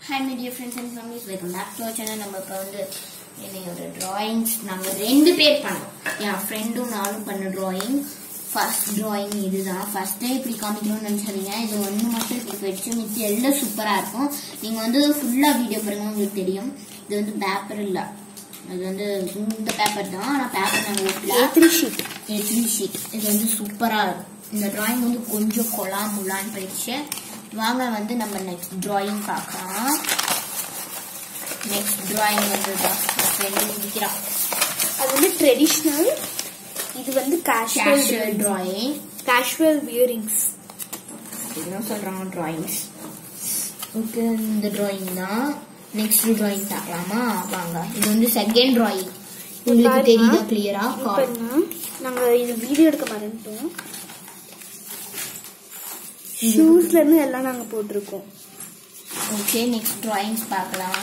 Hi my dear friends and families welcome back to channel நம்ம இப்போ வந்து என்னையோட டிராயிங்ஸ் நாங்கள் ரெண்டு பேர் பண்ணோம் என் ஃப்ரெண்டும் நானும் பண்ண டிராயிங் ஃபர்ஸ்ட் டிராயிங் இதுதான் ஃபர்ஸ்டே இப்படி காமிக்கணும்னு நினச்சாதீங்க இது ஒன்று மட்டும் இப்படி போயிடுச்சு மிச்சம் எல்லாம் சூப்பராக இருக்கும் நீங்கள் வந்து ஃபுல்லாக வீடியோ பாருங்க உங்களுக்கு தெரியும் இது வந்து பேப்பர் இல்லை அது வந்து இந்த பேப்பர் தான் ஆனால் பேப்பர் நாங்கள் ஓட்டல ஏ ஷீட் த்ரீ ஷீட் இது வந்து சூப்பராக இருக்கும் இந்த டிராயிங் வந்து கொஞ்சம் கொலா முலான்னு போயிடுச்சு வாங்க வந்து நம்ம நெக்ஸ்ட் டிராயிங் பார்க்கலாம் நெக்ஸ்ட் டிராயிங் வந்து ஃப்ரெண்டு முடிக்கிறான் அது வந்து ட்ரெடிஷ்னல் இது வந்து casual casual drawing casual wearings என்ன சொல்கிறாங்க டிராயிங்ஸ் ஓகே இந்த டிராயிங் தான் நெக்ஸ்ட் டிராயிங் பார்க்கலாமா வாங்க இது வந்து செகண்ட் டிராயிங் உங்களுக்கு பாருங்க. தெரியுதா கிளியரா பாருங்க நாங்க இது வீடியோ எடுக்க மறந்துட்டோம் ஷூஸ்ல இருந்து எல்லாம் நாங்க போட்டிருக்கோம் ஓகே நெக்ஸ்ட் டிராயிங்ஸ் பார்க்கலாம்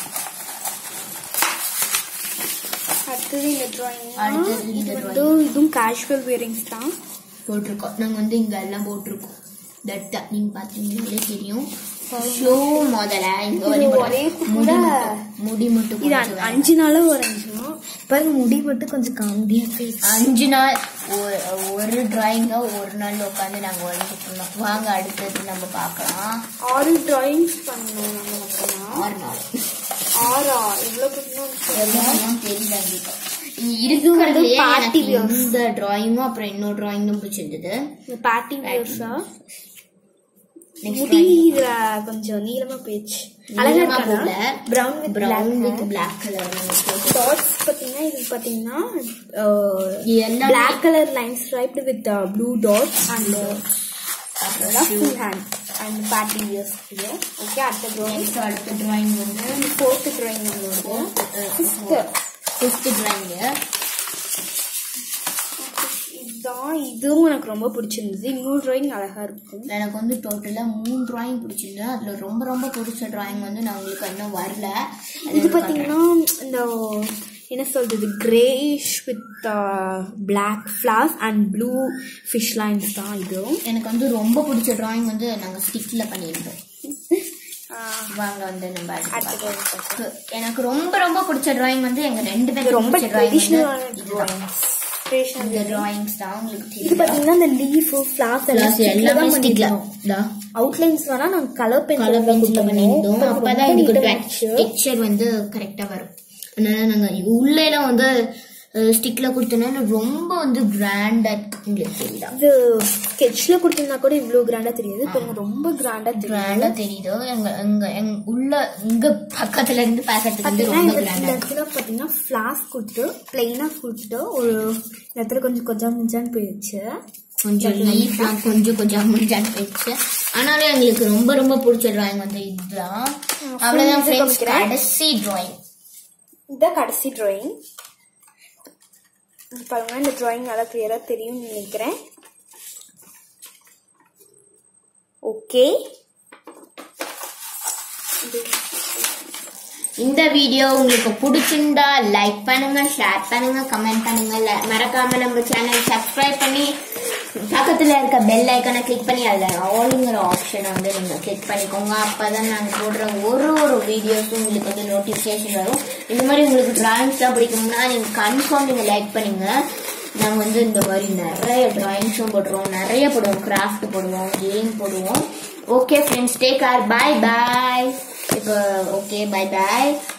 அடுத்தது இந்த டிராயிங் அடுத்தது இந்த இது வந்து இதுவும் கேஷுவல் வியரிங்ஸ் தான் போட்டிருக்கோம் நாங்க வந்து இங்க எல்லாம் போட்டிருக்கோம் தட்டா நீங்க பாத்தீங்கன்னாலே தெரியும் ஷோ முதல்ல இங்க இது வரையும் ஒரே போட்டிருக்கோம். முடி கூட- மட்டும் முடி மட்டும் இது கொஞ்சம் வேணும். அஞ்சு நாளா வரைஞ்சோம் பாருங்க முடி மட்டும் கொஞ்சம் காமெடியா போயிடுச்சு அஞ்சு நாள் ஒரு- ஒரு டிராயிங்க ஒரு நாள் உட்காந்து நாங்க வரைஞ்சிட்டு இருந்தோம் வாங்க அடுத்தது நம்ம பார்க்கலாம் ஆறு டிராயிங்ஸ் பண்ணோம் நாங்க மொத்தமா ஆறு நாள் ஆறா எவ்வளவு பண்ணோம் எவ்வளவு தெரியல எங்களுக்கு இங்க இருக்கிறதுலயே party எனக்கு wears. இந்த டிராயிங்கும் அப்புறம் இன்னொரு டிராயிங் தான் பிடிச்சிருந்தது இந்த பேட்டி வியர்ஸா நெக்ஸ்ட் முடி இதுல கொஞ்சம் நீளமா போயிடுச்சு அழகா நீளமா இருக்கா போகல. Brown with brown black with black colour dots பாத்தீங்கன்னா இது பாத்தீங்கன்னா எல்லாம் black colour line striped with blue dots and full hand and party wears okay அடுத்த ட்ராயிங் நெக்ஸ்ட் அடுத்த டிராயிங் வந்து ஃபோர்த் ட்ராயிங் நம்மளோட ஃபிஃப்த் ஃபிஃப்த் டிராயிங் இதுதான் இதுவும் எனக்கு ரொம்ப பிடிச்சிருந்தது இன்னொரு ட்ராயிங் அழகா இருக்கும் எனக்கு வந்து டோட்டலா மூணு டிராயிங் பிடிச்சிருந்தது அதுல ரொம்ப ரொம்ப பிடிச்ச டிராயிங் வந்து நான் உங்களுக்கு இன்னும் வரல அது இது எனக்கு பாத்தீங்கன்னா இந்த என்ன சொல்றது கிரேஷ் வித் பிளாக் ஃபிளாஸ் அண்ட் ப்ளூ ஃபிஷ் லைன்ஸ் தான் இது எனக்கு வந்து ரொம்ப பிடிச்ச டிராயிங் வந்து நாங்க ஸ்டிக்ல பண்ணியிருந்தோம் வாங்க வந்து நம்ம அடுத்து அடுத்த பார்க்கலாம். drawing பார்க்கலாம். எனக்கு ரொம்ப ரொம்ப பிடிச்ச டிராயிங் வந்து எங்க ரெண்டு இது பேரும் ரொம்ப பிடிச்ச டிராயிங் ட்ரெடிஷ்னலான வந்து drawings. Traditional இந்த drawing. டிராயிங்ஸ் தான் உங்களுக்கு இது தெரியும் பாத்தீங்கன்னா இந்த லீஃப் ஃபிளாஸ் எல்லாம் Plus எல்லாமே ஸ்டிக்ல பண்ணிருந்தோம் அவுட்லைன்ஸ் வேணா நாங்க கலர் பென்சில் கலர் பென்சில் பண்ணியிருந்தோம் அப்பதான் எனக்கு டெக்ஸ்சர் வந்து கரெக்டா வரும் அதனால நாங்க உள்ள எல்லாம் வந்து ஸ்டிக்ல கொடுத்தனால ரொம்ப வந்து கிராண்டா இருக்கு உங்களுக்கு தெரியுதா இது ஸ்கெட்ச்ல கொடுத்திருந்தா கூட இவ்வளவு கிராண்டா தெரியாது இப்போ ரொம்ப கிராண்டா தெரியும் கிராண்டா தெரியுதோ எங்க எங்க எங்க உள்ள இங்க பக்கத்துல இருந்து பாக்கிறதுக்கு வந்து பாத்தீங்கன்னா ரொம்ப இந்த கிராண்டா இந்த இடத்துல பாத்தீங்கன்னா ஃபிளாஸ் கொடுத்து பிளெயினா கொடுத்து ஒரு இந்த இடத்துல கொஞ்சம் கொஞ்சம் கொஞ்சம் போயிடுச்சு கொஞ்சம் லீஃப்லாம் கொஞ்சம் கொஞ்சம் முடிஞ்சான்னு போயிடுச்சு ஆனாலும் எங்களுக்கு ரொம்ப ரொம்ப பிடிச்ச டிராயிங் வந்து இதுதான் அவ்வளவுதான் full ஃப்ரெண்ட்ஸ் காமிக்கிறேன். கடைசி டிராயிங் இதுதான் கடைசி டிராயிங் பாருங்க இந்த டிராயிங் நல்லா கிளியரா தெரியும்னு நினைக்கிறேன் ஓகே இந்த வீடியோ உங்களுக்கு பிடிச்சிருந்தா லைக் பண்ணுங்க ஷேர் பண்ணுங்க கமெண்ட் பண்ணுங்க ல- மறக்காம நம்ம சேனல் சப்ஸ்கிரைப் பண்ணி பக்கத்துல இருக்க பெல் ஐக்கனை கிளிக் பண்ணி அதுல ஆளுங்கிற ஆப்ஷனை வந்து நீங்க கிளிக் பண்ணிக்கோங்க அப்பதான் நாங்க போடுற ஒரு ஒரு வீடியோஸும் உங்களுக்கு வந்து நோட்டிபிகேஷன் வரும் இந்த மாதிரி உங்களுக்கு டிராயிங்ஸ் தான் பிடிக்கும்னா நீங்க கன்ஃபார்ம் நீங்க லைக் பண்ணுங்க நாங்க வந்து இந்த மாதிரி நிறைய டிராயிங்ஸும் போடுறோம் நிறைய போடுவோம் கிராஃப்ட் போடுவோம் கேம் போடுவோம் okay friends take care bye bye இப்போ ஓகே பாய் பாய்